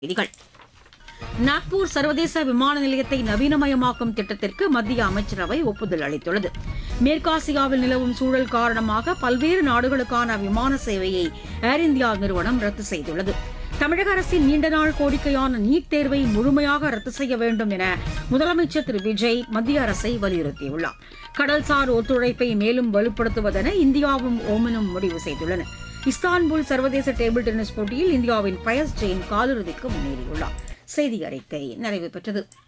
செய்திகள் நாக்பூர் சர்வதேச விமான நிலையத்தை நவீனமயமாக்கும் திட்டத்திற்கு மத்திய அமைச்சரவை ஒப்புதல் அளித்துள்ளது மேற்காசியாவில் நிலவும் சூழல் காரணமாக பல்வேறு நாடுகளுக்கான விமான சேவையை ஏர் இந்தியா நிறுவனம் ரத்து செய்துள்ளது தமிழக அரசின் நீண்ட நாள் கோரிக்கையான நீட் தேர்வை முழுமையாக ரத்து செய்ய வேண்டும் என முதலமைச்சர் திரு விஜய் மத்திய அரசை வலியுறுத்தியுள்ளார் கடல்சார் ஒத்துழைப்பை மேலும் வலுப்படுத்துவதென இந்தியாவும் ஓமனும் முடிவு செய்துள்ளன இஸ்தான்புல் சர்வதேச டேபிள் டென்னிஸ் போட்டியில் இந்தியாவின் பயஸ் ஜெயின் காலிறுதிக்கு முன்னேறியுள்ளார் செய்தி அறிக்கை நிறைவு பெற்றது